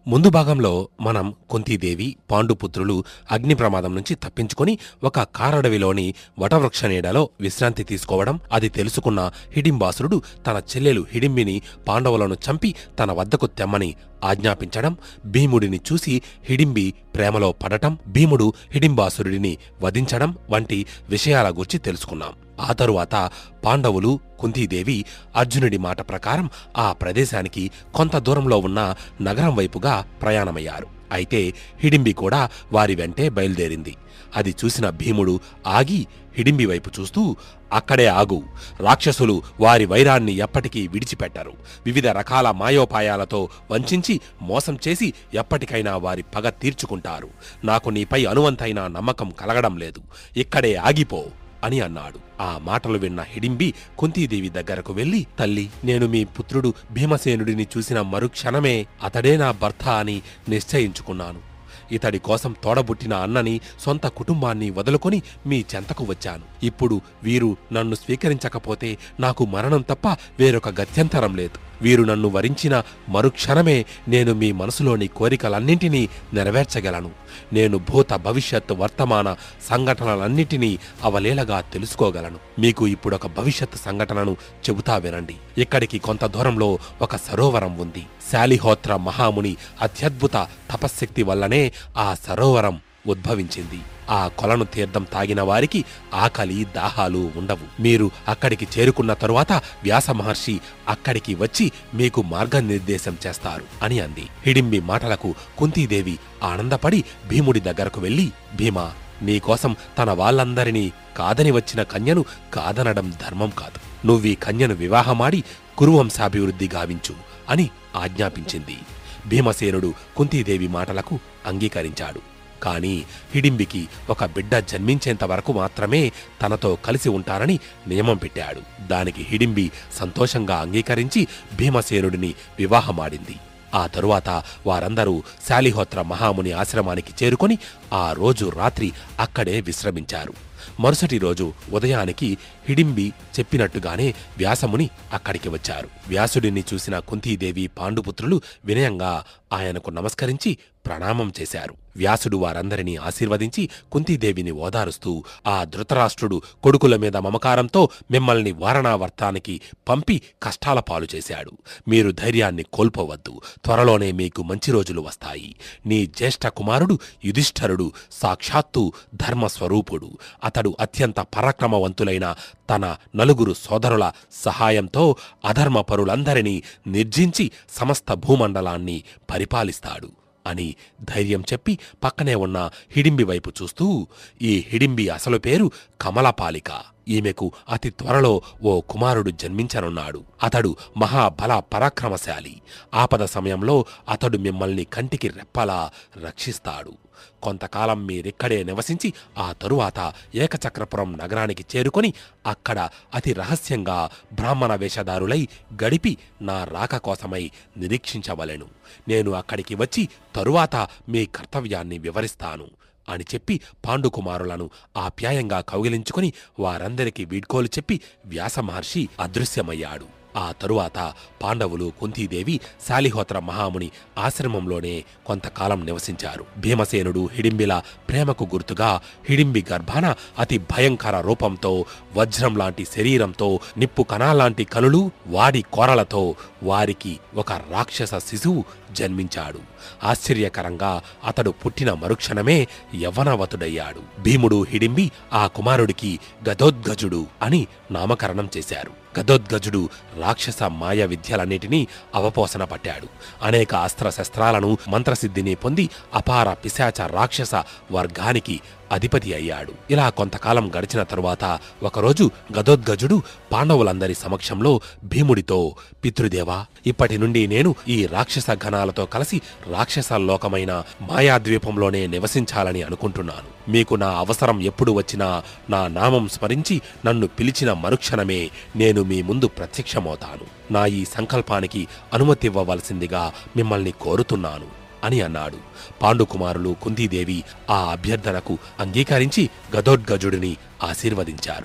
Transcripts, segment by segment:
ముందు భాగంలో మనం కుంతీదేవి పాండుపుత్రులు అగ్ని ప్రమాదం నుంచి తప్పించుకొని ఒక కారడవిలోని వటవృక్ష నీడలో విశ్రాంతి తీసుకోవడం అది తెలుసుకున్న హిడింబాసురుడు తన చెల్లెలు హిడింబిని పాండవులను చంపి తన వద్దకు తెమ్మని ఆజ్ఞాపించడం భీముడిని చూసి హిడింబి ప్రేమలో పడటం భీముడు హిడింబాసురుడిని వధించడం వంటి విషయాల గురించి తెలుసుకున్నాం ఆ తరువాత పాండవులు కుంతీదేవి అర్జునుడి మాట ప్రకారం ఆ ప్రదేశానికి కొంత దూరంలో ఉన్న నగరం వైపుగా ప్రయాణమయ్యారు అయితే హిడింబి కూడా వారి వెంటే బయలుదేరింది అది చూసిన భీముడు ఆగి హిడింబి వైపు చూస్తూ అక్కడే ఆగు రాక్షసులు వారి వైరాన్ని ఎప్పటికీ విడిచిపెట్టరు వివిధ రకాల మాయోపాయాలతో వంచించి మోసం చేసి ఎప్పటికైనా వారి పగ తీర్చుకుంటారు నాకు నీపై అనువంతైన నమ్మకం కలగడం లేదు ఇక్కడే ఆగిపో అని అన్నాడు ఆ మాటలు విన్న హిడింబి కుంతీదేవి దగ్గరకు వెళ్లి తల్లి నేను మీ పుత్రుడు భీమసేనుడిని చూసిన మరుక్షణమే అతడే నా భర్త అని నిశ్చయించుకున్నాను ఇతడి కోసం తోడబుట్టిన అన్నని సొంత కుటుంబాన్ని వదులుకొని మీ చెంతకు వచ్చాను ఇప్పుడు వీరు నన్ను స్వీకరించకపోతే నాకు మరణం తప్ప వేరొక గత్యంతరం లేదు వీరు నన్ను వరించిన మరుక్షణమే నేను మీ మనసులోని కోరికలన్నింటినీ నెరవేర్చగలను నేను భూత భవిష్యత్ వర్తమాన సంఘటనలన్నింటినీ అవలేలగా తెలుసుకోగలను మీకు ఇప్పుడొక భవిష్యత్ సంఘటనను చెబుతా వినండి ఇక్కడికి కొంత దూరంలో ఒక సరోవరం ఉంది శాలిహోత్ర మహాముని అత్యద్భుత తపశ్శక్తి వల్లనే ఆ సరోవరం ఉద్భవించింది ఆ కొలను తీర్థం తాగిన వారికి ఆకలి దాహాలు ఉండవు మీరు అక్కడికి చేరుకున్న తరువాత వ్యాస మహర్షి అక్కడికి వచ్చి మీకు మార్గనిర్దేశం చేస్తారు అని అంది హిడింబి మాటలకు కుంతీదేవి ఆనందపడి భీముడి దగ్గరకు వెళ్లి భీమా నీకోసం తన వాళ్ళందరినీ కాదని వచ్చిన కన్యను కాదనడం ధర్మం కాదు నువ్వీ కన్యను వివాహమాడి కురువంశాభివృద్ధి గావించు అని ఆజ్ఞాపించింది భీమసేనుడు కుంతీదేవి మాటలకు అంగీకరించాడు కాని హిడింబికి ఒక బిడ్డ జన్మించేంత వరకు మాత్రమే తనతో కలిసి ఉంటారని నియమం పెట్టాడు దానికి హిడింబి సంతోషంగా అంగీకరించి భీమసేనుడిని వివాహమాడింది ఆ తరువాత వారందరూ శాలిహోత్ర మహాముని ఆశ్రమానికి చేరుకొని ఆ రోజు రాత్రి అక్కడే విశ్రమించారు మరుసటి రోజు ఉదయానికి హిడింబి చెప్పినట్టుగానే వ్యాసముని అక్కడికి వచ్చారు వ్యాసుడిని చూసిన కుంతీదేవి పాండుపుత్రులు వినయంగా ఆయనకు నమస్కరించి ప్రణామం చేశారు వ్యాసుడు వారందరినీ ఆశీర్వదించి కుంతీదేవిని ఓదారుస్తూ ఆ ధృతరాష్ట్రుడు కొడుకుల మీద మమకారంతో మిమ్మల్ని వారణావర్తానికి పంపి కష్టాల పాలు చేశాడు మీరు ధైర్యాన్ని కోల్పోవద్దు త్వరలోనే మీకు మంచి రోజులు వస్తాయి నీ జ్యేష్ఠ కుమారుడు యుధిష్ఠరుడు సాక్షాత్తు ధర్మస్వరూపుడు అతడు అత్యంత పరాక్రమవంతులైన తన నలుగురు సోదరుల సహాయంతో అధర్మపరులందరినీ నిర్జించి సమస్త భూమండలాన్ని పరిపాలిస్తాడు అని ధైర్యం చెప్పి పక్కనే ఉన్న హిడింబి వైపు చూస్తూ ఈ హిడింబి అసలు పేరు కమలపాలిక ఈమెకు అతి త్వరలో ఓ కుమారుడు జన్మించనున్నాడు అతడు మహాబల పరాక్రమశాలి ఆపద సమయంలో అతడు మిమ్మల్ని కంటికి రెప్పలా రక్షిస్తాడు కొంతకాలం మీరిక్కడే నివసించి ఆ తరువాత ఏకచక్రపురం నగరానికి చేరుకొని అక్కడ అతి రహస్యంగా బ్రాహ్మణ వేషధారులై గడిపి నా రాక కోసమై నిరీక్షించవలెను నేను అక్కడికి వచ్చి తరువాత మీ కర్తవ్యాన్ని వివరిస్తాను అని చెప్పి పాండుకుమారులను ఆప్యాయంగా కౌగిలించుకుని వారందరికీ వీడ్కోలు చెప్పి వ్యాస మహర్షి అదృశ్యమయ్యాడు ఆ తరువాత పాండవులు కుంతీదేవి శాలిహోత్ర మహాముని ఆశ్రమంలోనే కొంతకాలం నివసించారు భీమసేనుడు హిడింబిల ప్రేమకు గుర్తుగా హిడింబి గర్భాన అతి భయంకర రూపంతో వజ్రం లాంటి శరీరంతో నిప్పు కణాలాంటి కనులు వాడి కోరలతో వారికి ఒక రాక్షస శిశువు జన్మించాడు ఆశ్చర్యకరంగా అతడు పుట్టిన మరుక్షణమే యవ్వనవతుడయ్యాడు భీముడు హిడింబి ఆ కుమారుడికి గదోద్గజుడు అని నామకరణం చేశారు గదోద్గజుడు రాక్షస మాయ విద్యలన్నిటినీ అవపోసన పట్టాడు అనేక అస్త్రశస్త్రాలను మంత్రసిద్ధిని పొంది అపార పిశాచ రాక్షస వర్గానికి అధిపతి అయ్యాడు ఇలా కొంతకాలం గడిచిన తరువాత ఒకరోజు గదోద్గజుడు పాండవులందరి సమక్షంలో భీముడితో పితృదేవా ఇప్పటి నుండి నేను ఈ రాక్షస గణాలతో కలిసి రాక్షస లోకమైన మాయాద్వీపంలోనే నివసించాలని అనుకుంటున్నాను మీకు నా అవసరం ఎప్పుడు వచ్చినా నా నామం స్మరించి నన్ను పిలిచిన మరుక్షణమే నేను మీ ముందు ప్రత్యక్షమవుతాను నా ఈ సంకల్పానికి అనుమతివ్వవలసిందిగా మిమ్మల్ని కోరుతున్నాను అని అన్నాడు పాండుకుమారులు కుంతీదేవి ఆ అభ్యర్థనకు అంగీకరించి గదోద్గజుడిని ఆశీర్వదించారు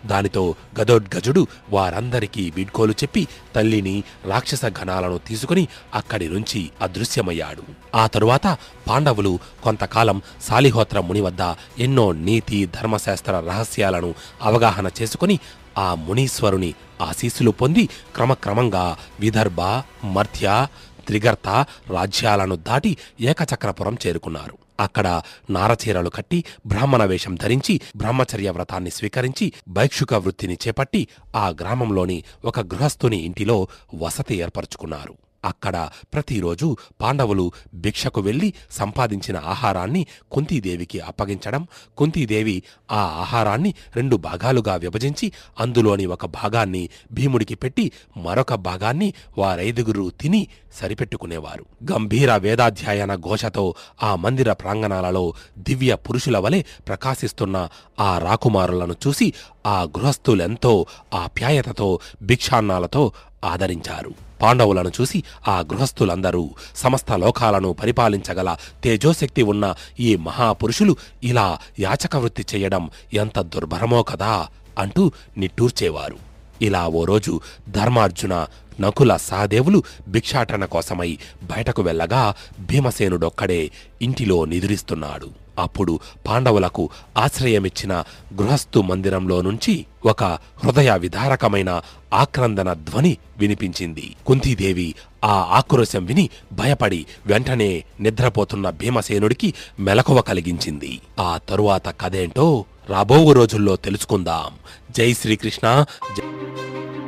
దానితో గదోద్గజుడు వారందరికీ వీడ్కోలు చెప్పి తల్లిని రాక్షస ఘనాలను తీసుకుని అక్కడి నుంచి అదృశ్యమయ్యాడు ఆ తరువాత పాండవులు కొంతకాలం సాలిహోత్ర ముని వద్ద ఎన్నో నీతి ధర్మశాస్త్ర రహస్యాలను అవగాహన చేసుకుని ఆ మునీశ్వరుని ఆశీస్సులు పొంది క్రమక్రమంగా విదర్భ మధ్య త్రిగర్త రాజ్యాలను దాటి ఏకచక్రపురం చేరుకున్నారు అక్కడ నారచీరలు కట్టి బ్రాహ్మణ వేషం ధరించి బ్రహ్మచర్య వ్రతాన్ని స్వీకరించి భైక్షుక వృత్తిని చేపట్టి ఆ గ్రామంలోని ఒక గృహస్థుని ఇంటిలో వసతి ఏర్పరచుకున్నారు అక్కడ ప్రతిరోజు పాండవులు భిక్షకు వెళ్లి సంపాదించిన ఆహారాన్ని కుంతీదేవికి అప్పగించడం కుంతీదేవి ఆ ఆహారాన్ని రెండు భాగాలుగా విభజించి అందులోని ఒక భాగాన్ని భీముడికి పెట్టి మరొక భాగాన్ని వారైదుగురు తిని సరిపెట్టుకునేవారు గంభీర వేదాధ్యాయన ఘోషతో ఆ మందిర ప్రాంగణాలలో దివ్య పురుషుల వలె ప్రకాశిస్తున్న ఆ రాకుమారులను చూసి ఆ గృహస్థులెంతో ఆప్యాయతతో భిక్షాన్నాలతో ఆదరించారు పాండవులను చూసి ఆ గృహస్థులందరూ సమస్త లోకాలను పరిపాలించగల తేజోశక్తి ఉన్న ఈ మహాపురుషులు ఇలా యాచక వృత్తి చేయడం ఎంత దుర్భరమో కదా అంటూ నిట్టూర్చేవారు ఇలా ఓ రోజు ధర్మార్జున నకుల సహదేవులు భిక్షాటన కోసమై బయటకు వెళ్ళగా భీమసేనుడొక్కడే ఇంటిలో నిదురిస్తున్నాడు అప్పుడు పాండవులకు ఆశ్రయమిచ్చిన గృహస్థు మందిరంలో నుంచి ఒక హృదయ విదారకమైన ఆక్రందన ధ్వని వినిపించింది కుంతీదేవి ఆ ఆక్రోశం విని భయపడి వెంటనే నిద్రపోతున్న భీమసేనుడికి మెలకువ కలిగించింది ఆ తరువాత కథేంటో రాబోవు రోజుల్లో తెలుసుకుందాం జై శ్రీకృష్ణ జై